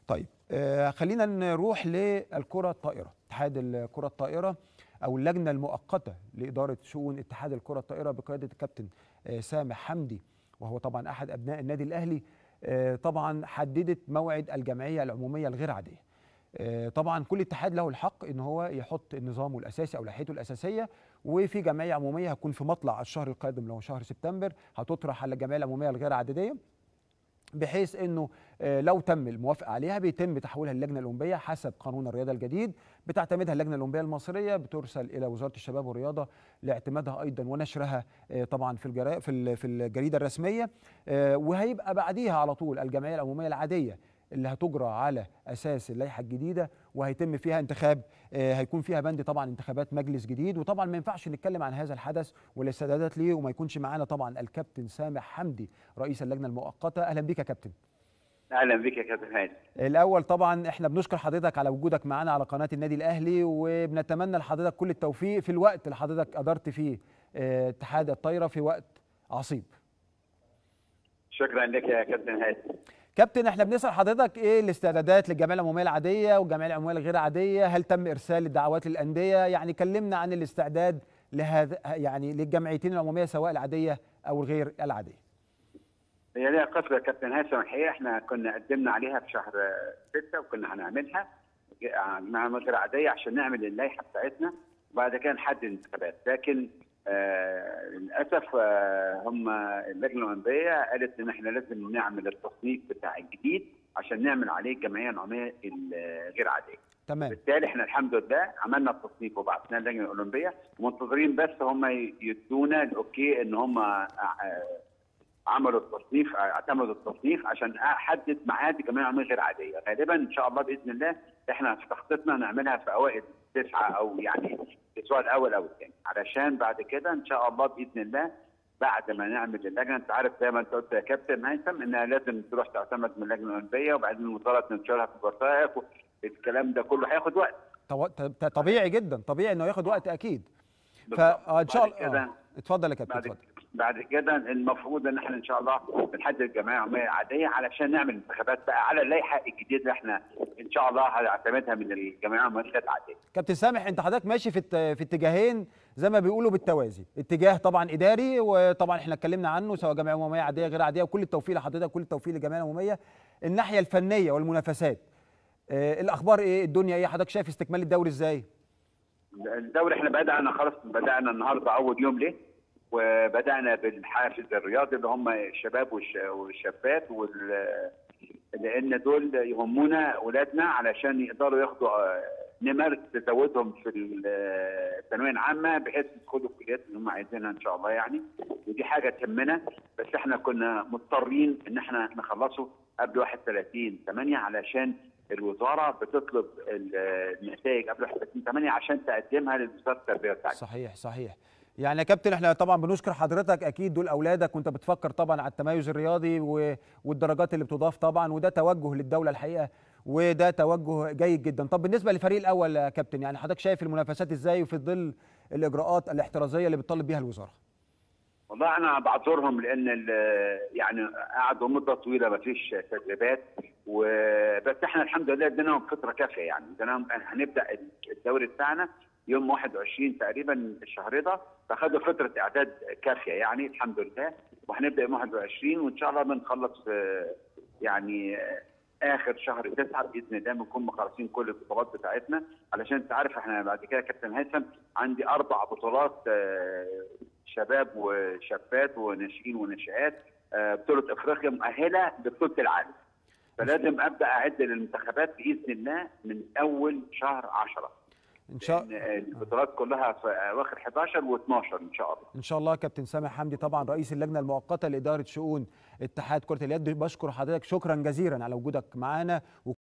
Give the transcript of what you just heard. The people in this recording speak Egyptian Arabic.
طيب آه خلينا نروح للكرة الطائرة اتحاد الكرة الطائرة أو اللجنة المؤقتة لإدارة شؤون اتحاد الكرة الطائرة بقيادة الكابتن آه سامح حمدي وهو طبعا أحد أبناء النادي الأهلي آه طبعا حددت موعد الجمعية العمومية الغير عادية آه طبعا كل اتحاد له الحق ان هو يحط نظامه الاساسي او لائحته الاساسيه وفي جمعيه عموميه هتكون في مطلع الشهر القادم اللي هو شهر سبتمبر هتطرح على الجمعيه العموميه الغير عدديه بحيث انه لو تم الموافقه عليها بيتم تحويلها للجنه الاولمبيه حسب قانون الرياضه الجديد بتعتمدها اللجنه الاولمبيه المصريه بترسل الى وزاره الشباب والرياضه لاعتمادها ايضا ونشرها طبعا في الجرا في في الجريده الرسميه وهيبقى بعديها على طول الجمعيه العموميه العاديه اللي هتجرى على اساس اللائحه الجديده وهيتم فيها انتخاب هيكون فيها بند طبعا انتخابات مجلس جديد وطبعا ما ينفعش نتكلم عن هذا الحدث والاستعدادات ليه وما يكونش معانا طبعا الكابتن سامح حمدي رئيس اللجنه المؤقته اهلا بيك يا كابتن اهلا بك يا كابتن هاني الاول طبعا احنا بنشكر حضرتك على وجودك معانا على قناه النادي الاهلي وبنتمنى لحضرتك كل التوفيق في الوقت اللي حضرتك قدرت فيه اتحاد الطايره في وقت عصيب شكرا لك يا كابتن هاني كابتن احنا بنسال حضرتك ايه الاستعدادات للجمعيه العموميه العاديه والجمعيه العموميه الغير عاديه هل تم ارسال الدعوات للانديه يعني كلمنا عن الاستعداد لهذا يعني للجمعيتين العموميه سواء العاديه او الغير العاديه هي ليها قصه يا كابتن هاشم الحقيقه احنا كنا قدمنا عليها في شهر 6 وكنا هنعملها مع غير عاديه عشان نعمل اللائحه بتاعتنا وبعد كده نحدد الانتخابات لكن آه للاسف آه هم اللجنه الاولمبيه قالت ان احنا لازم نعمل التصنيف بتاع الجديد عشان نعمل عليه الجمعيه العموميه الغير عاديه. تمام. بالتالي احنا الحمد لله عملنا التصنيف وبعثناه للجنه الاولمبيه ومنتظرين بس هم يدونا الاوكي ان هم آه عملوا التصنيف اعتمدوا التصنيف عشان احدد ميعاد الجمعيه العموميه غير عاديه، غالبا ان شاء الله باذن الله احنا في تخطيطنا نعملها في اوائل تسعه او يعني الاسبوع الاول او الثاني علشان بعد كده ان شاء الله باذن الله بعد ما نعمل اللجنه انت عارف زي ما انت قلت يا كابتن هيثم انها لازم تروح تعتمد من اللجنه الاولمبيه وبعدين الوزاره تنشرها في الوثائق الكلام ده كله هياخد وقت طبيعي جدا طبيعي انه ياخد وقت اكيد فان شاء الله اتفضل يا كابتن اتفضل بعد كده المفروض ان احنا ان شاء الله بنحدد الجمعيه العموميه العاديه علشان نعمل انتخابات بقى على اللائحه الجديده اللي احنا ان شاء الله هنعتمدها من الجمعيه العموميه العاديه. كابتن سامح انت حضرتك ماشي في في اتجاهين زي ما بيقولوا بالتوازي، اتجاه طبعا اداري وطبعا احنا اتكلمنا عنه سواء جمعيه عموميه عاديه غير عاديه وكل التوفيق لحضرتك كل التوفيق للجمعيه العموميه. الناحيه الفنيه والمنافسات اه الاخبار ايه؟ الدنيا ايه؟ حضرتك شايف استكمال الدوري ازاي؟ الدوري احنا بدانا خلاص بدانا النهارده اول يوم ليه؟ وبدانا بالحافز الرياضي اللي هم الشباب والشابات وال لان دول يهمونا اولادنا علشان يقدروا ياخدوا نمر تزودهم في الثانويه العامه بحيث يدخلوا الكليات اللي هم عايزينها ان شاء الله يعني ودي حاجه تهمنا بس احنا كنا مضطرين ان احنا نخلصه قبل 31 8 علشان الوزاره بتطلب النتائج قبل 31 8 عشان تقدمها لوزاره التربيه والتعليم. صحيح صحيح. يعني يا كابتن احنا طبعا بنشكر حضرتك اكيد دول اولادك وانت بتفكر طبعا على التميز الرياضي والدرجات اللي بتضاف طبعا وده توجه للدوله الحقيقه وده توجه جيد جدا طب بالنسبه للفريق الاول يا كابتن يعني حضرتك شايف المنافسات ازاي وفي ظل الاجراءات الاحترازيه اللي بتطالب بيها الوزاره والله انا بعذرهم لان يعني قعدوا مده طويله ما فيش تدريبات وبس احنا الحمد لله اديناهم فتره كافيه يعني اديناهم هنبدا الدوري بتاعنا يوم 21 تقريبا الشهر ده فخدوا فتره اعداد كافيه يعني الحمد لله وهنبدا يوم 21 وان شاء الله بنخلص يعني اخر شهر 9 باذن الله بنكون مخلصين كل البطولات بتاعتنا علشان انت عارف احنا بعد كده كابتن هيثم عندي اربع بطولات شباب وشابات وناشئين وناشئات بطوله افريقيا مؤهله لبطوله العالم فلازم ابدا اعد للمنتخبات باذن الله من اول شهر 10 ان شاء الله البطولات كلها في اواخر 11 و12 ان شاء الله ان شاء الله كابتن سامح حمدي طبعا رئيس اللجنه المؤقته لاداره شؤون اتحاد كره اليد بشكر حضرتك شكرا جزيلا على وجودك معانا